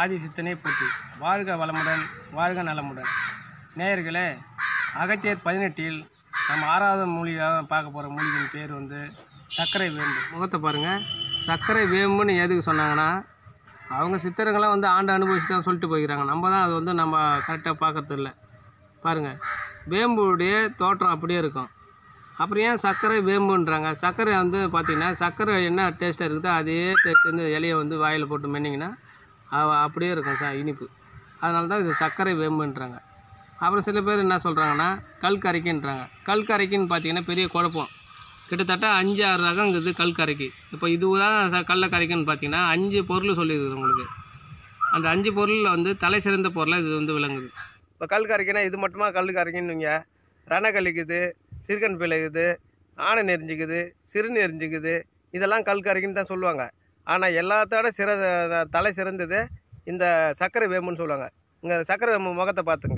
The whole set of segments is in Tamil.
ஆதி சித்தனை போற்றி வாழ்க வளமுடன் வாழ்க நலமுடன் நேயர்களே அகத்தியர் பதினெட்டில் நம்ம ஆறாவது மூலிகையாக பார்க்க போகிற மூலிகையின் பேர் வந்து சர்க்கரை வேம்பு முகத்தை பாருங்கள் சர்க்கரை வேம்புன்னு எதுக்கு சொன்னாங்கன்னா அவங்க சித்தருங்களாம் வந்து ஆண்டு அனுபவிச்சு தான் சொல்லிட்டு போய்க்கிறாங்க நம்ம தான் அது வந்து நம்ம கரெக்டாக பார்க்கறது இல்லை பாருங்கள் வேம்புடைய தோற்றம் அப்படியே இருக்கும் அப்புறம் ஏன் சர்க்கரை வேம்புன்றாங்க சர்க்கரை வந்து பார்த்திங்கன்னா சர்க்கரை என்ன டேஸ்ட்டாக இருக்குதோ அதே டேஸ்ட் வந்து இலையை வந்து வாயில் போட்டு மென்னிங்கன்னா அவ- அப்படியே இருக்கும் ச இனிப்பு அதனால தான் இது சர்க்கரை வேம்புன்றாங்க அப்புறம் சில பேர் என்ன சொல்கிறாங்கன்னா கல் கரைக்கின்றாங்க கல் கரைக்கின்னு பார்த்தீங்கன்னா பெரிய குழப்பம் கிட்டத்தட்ட அஞ்சு ஆறு ரகம் இருக்குது கல் கரைக்கி இப்போ இது தான் ச- கல்ல கரைக்குன்னு பார்த்தீங்கன்னா அஞ்சு பொருள் சொல்லியிருக்குது உங்களுக்கு அந்த அஞ்சு பொருளில் வந்து தலை சிறந்த பொருளாக இது வந்து விளங்குது இப்போ கல் கரைக்கினா இது மட்டுமா கல் கரைக்கின்னுங்க ரணக்கல் இருக்குது சிறுகன் பிள்ளை இருக்குது ஆனை நெறிஞ்சிக்குது சிறு நெறிஞ்சிக்குது இதெல்லாம் கல் கரைக்குன்னு தான் சொல்லுவாங்க ஆனால் எல்லாத்தோட சிற தலை சிறந்தது இந்த சர்க்கரை வேம்புன்னு சொல்லுவாங்க இங்கே சர்க்கரை வேம்பு முகத்தை பார்த்துங்க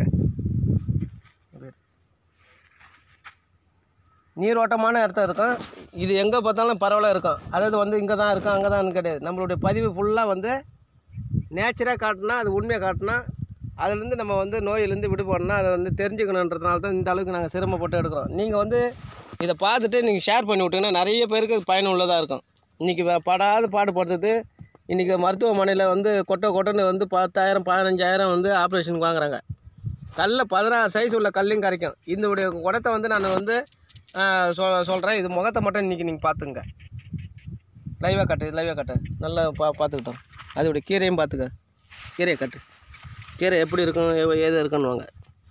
நீரோட்டமான இடத்த இருக்கும் இது எங்கே பார்த்தாலும் பரவலாக இருக்கும் அதாவது வந்து இங்கே தான் இருக்கும் அங்கே தான் கிடையாது நம்மளுடைய பதிவு ஃபுல்லாக வந்து நேச்சராக காட்டினா அது உண்மையை காட்டினா அதுலேருந்து நம்ம வந்து நோயிலேருந்து விடுபடணும் அதை வந்து தெரிஞ்சுக்கணுன்றதுனால தான் இந்த அளவுக்கு நாங்கள் சிரமப்பட்டு எடுக்கிறோம் நீங்கள் வந்து இதை பார்த்துட்டு நீங்கள் ஷேர் பண்ணி விட்டிங்கன்னா நிறைய பேருக்கு அது பயனுள்ளதாக இருக்கும் இன்றைக்கி படாத பாடுபடுறது இன்றைக்கி மருத்துவமனையில் வந்து கொட்டை கொட்டைன்னு வந்து பத்தாயிரம் பதினஞ்சாயிரம் வந்து ஆப்ரேஷனுக்கு வாங்குறாங்க கல்ல பதினாறு சைஸ் உள்ள கல்லையும் கரைக்கும் இதனுடைய குடத்தை வந்து நான் வந்து ஆஹ், சொ சொல்கிறேன் இது முகத்தை மட்டும் இன்றைக்கி நீங்கள் பார்த்துங்க லைவாக கட்டு லைவாக கட்டு நல்லா பா பார்த்துக்கிட்டோம் அதோடைய கீரையும் பார்த்துக்க கீரையை கட்டு கீரை எப்படி இருக்கும் எவ- ஏது இருக்குன்னுவாங்க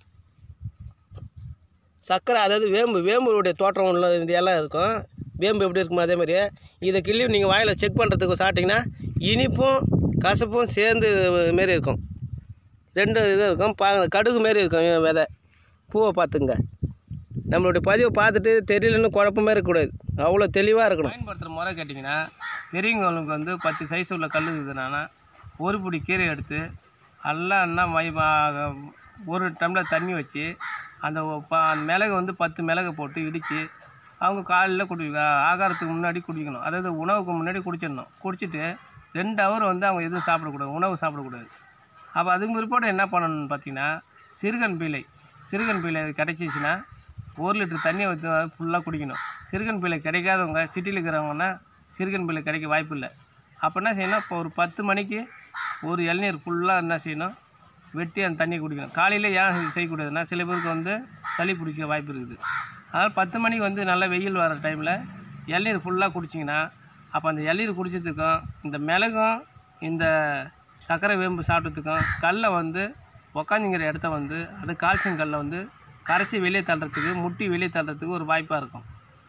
சர்க்கரை அதாவது வேம்பு வேம்புடைய தோற்றம் உள்ள இது எல்லாம் இருக்கும் வேம்பு எப்படி இருக்குமோ அதே மாதிரி இதை கிள்ளி நீங்கள் வாயில் செக் பண்ணுறதுக்கு சாப்பிட்டிங்கன்னா இனிப்பும் கசப்பும் சேர்ந்து மாரி இருக்கும் ரெண்டு இது இருக்கும் பா கடுகு மாரி இருக்கும் விதை பூவை பார்த்துங்க நம்மளுடைய பதிவை பார்த்துட்டு தெரியலன்னு குழப்பமே இருக்கக்கூடாது அவ்வளோ தெளிவாக இருக்கணும் பயன்படுத்துகிற முறை கேட்டிங்கன்னா பெரியவங்களுக்கு வந்து பத்து சைஸ் உள்ள கல் இருக்குதுன்னா ஒரு பிடி கீரை எடுத்து நல்லா என்ன மை மா- ஒரு டம்ளர் தண்ணி வச்சு அந்த ஒ- ப- அந்த மிளகு வந்து பத்து மிளகு போட்டு இடித்து அவங்க காலையில் குடி ஆகாரத்துக்கு முன்னாடி குடிக்கணும் அதாவது உணவுக்கு முன்னாடி குடிச்சிடணும் குடிச்சிட்டு ரெண்டு ஹவர் வந்து அவங்க எதுவும் சாப்பிடக்கூடாது உணவு சாப்பிடக்கூடாது அப்போ அதுக்கு பிற்பாடு என்ன பண்ணணும்னு பார்த்தீங்கன்னா சிறுகன் பீலை சிறுகன் பீலை கிடைச்சிச்சுன்னா ஒரு லிட்டர் தண்ணியை ஊற்றி ஃபுல்லாக குடிக்கணும் சிறுகன் பீலை கிடைக்காதவங்க சிட்டியில் இருக்கிறவங்கன்னா சிறுகன் பீலை கிடைக்க வாய்ப்பு இல்லை அப்போ என்ன செய்யணும் இப்போ ஒரு பத்து மணிக்கு ஒரு இளநீர் ஃபுல்லாக என்ன செய்யணும் வெட்டி அந்த தண்ணி குடிக்கணும் காலையில் ஏன் இது செய்யக்கூடாதுன்னா சில பேருக்கு வந்து சளி பிடிக்க வாய்ப்பு இருக்குது அதனால் பத்து மணிக்கு வந்து நல்லா வெயில் வர டைமில் இளநீர் ஃபுல்லாக குடிச்சிங்கன்னா அப்போ அந்த இளநீர் குடிச்சதுக்கும் இந்த மிளகும் இந்த சர்க்கரை வேம்பு சாப்பிட்டதுக்கும் கல்லை வந்து உக்காந்துங்கிற இடத்த வந்து அது கால்சியம் கல்லை வந்து கரைச்சி வெளியே தள்ளுறதுக்கு முட்டி வெளியே தள்ளுறதுக்கு ஒரு வாய்ப்பாக இருக்கும்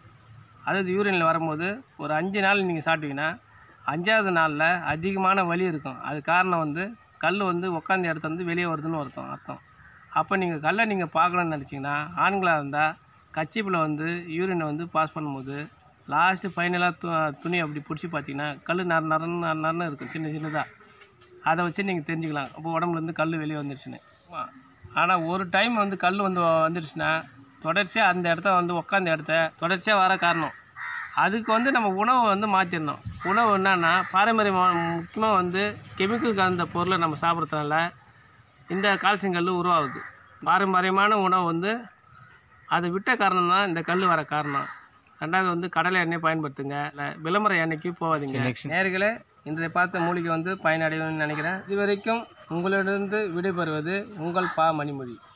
அதாவது யூரினில் வரும்போது ஒரு அஞ்சு நாள் நீங்கள் சாப்பிட்டீங்கன்னா அஞ்சாவது நாளில் அதிகமான வலி இருக்கும் அது காரணம் வந்து கல் வந்து உட்காந்த இடத்த வந்து வெளியே வருதுன்னு அர்த்தம் அர்த்தம் அப்போ நீங்கள் கல்லை நீங்கள் பார்க்கணும்னு நினச்சிங்கன்னா ஆண்களாக இருந்தால் கச்சிப்பில் வந்து யூரினை வந்து பாஸ் பண்ணும்போது லாஸ்ட்டு ஃபைனலாக து துணி அப்படி பிடிச்சி பார்த்தீங்கன்னா கல் நர நரன்னு நர நரன்னு இருக்கும் சின்ன சின்னதாக அதை வச்சு நீங்கள் தெரிஞ்சுக்கலாம் அப்போ உடம்புலேருந்து கல் வெளியே வந்துருச்சுன்னு ஆனால் ஒரு டைம் வந்து கல் வந்து வந்துருச்சுன்னா தொடர்ச்சியாக அந்த இடத்த வந்து உட்காந்த இடத்த தொடர்ச்சியாக வர காரணம் அதுக்கு வந்து நம்ம உணவை வந்து மாற்றிடணும் உணவு என்னன்னா பாரம்பரியமாக முக்கியமாக வந்து கெமிக்கல் கலந்த பொருளை நம்ம சாப்பிட்றதுனால இந்த கால்சியம் கல் உருவாகுது பாரம்பரியமான உணவு வந்து அதை விட்ட காரணம் தான் இந்த கல் வர காரணம் ரெண்டாவது வந்து கடலை எண்ணெய் பயன்படுத்துங்க இல்லை விளம்பர எண்ணெய்க்கு போகாதீங்க நேர்களே இன்றைய பார்த்த மூலிகை வந்து பயனடையும்னு நினைக்கிறேன் இதுவரைக்கும் உங்களிடந்து விடைபெறுவது உங்கள் பா மணிமொழி